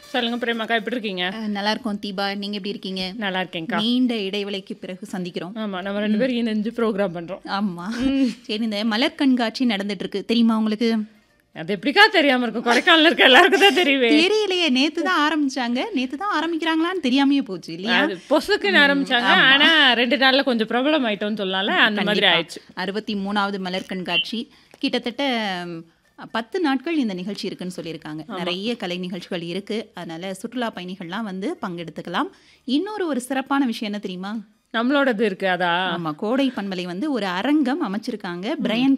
சொல்லுங்க பிரேமாக்கா எப்படி இருக்கீங்க அஹ், நல்லா இருக்கோம் தீபா நீங்க எப்படி இருக்கீங்க நல்லா இருக்கேன்க்கா நீண்ட இடைவேளைக்கு பிறகு சந்திக்கிறோம் ஆமா நம்ம ரெண்டு பேரும் இணைஞ்சு ப்ரோக்ராம் பண்றோம் ஆமா சரி இந்த மலர் கண்காட்சி நடந்துட்டு இருக்கு தெரியுமா உங்களுக்கு அது எப்படிக்கா தெரியாம இருக்கும் கொடைக்கானல் இருக்க எல்லாருக்கும் தான் தெரியுமே தெரியலையே நேத்து தான் ஆரம்பிச்சாங்க நேத்து தான் ஆரம்பிக்கிறாங்களான்னு தெரியாமையே போச்சு இல்லையா அது பொசுக்குன்னு ஆரம்பிச்சாங்க ஆனா ரெண்டு நாள்ல கொஞ்சம் பிரபலம் ஆயிட்டோம்னு சொல்லலாம்ல அந்த மாதிரி ஆயிடுச்சு அறுபத்தி மூணாவது மலர் கண்காட்சி கிட்டத்தட்ட ம், பத்து நாட்கள் இந்த நிகழ்ச்சி இருக்குன்னு சொல்லியிருக்காங்க நிறைய கலை நிகழ்ச்சிகள் இருக்கு அதனால சுற்றுலா பயணிகள்லாம் வந்து பங்கெடுத்துக்கலாம் இன்னொரு ஒரு சிறப்பான விஷயம் என்ன தெரியுமா நம்மளோடது இருக்கு அதா ஆமா கோடை பண்பலை வந்து ஒரு அரங்கம் அமைச்சிருக்காங்க பிரையன்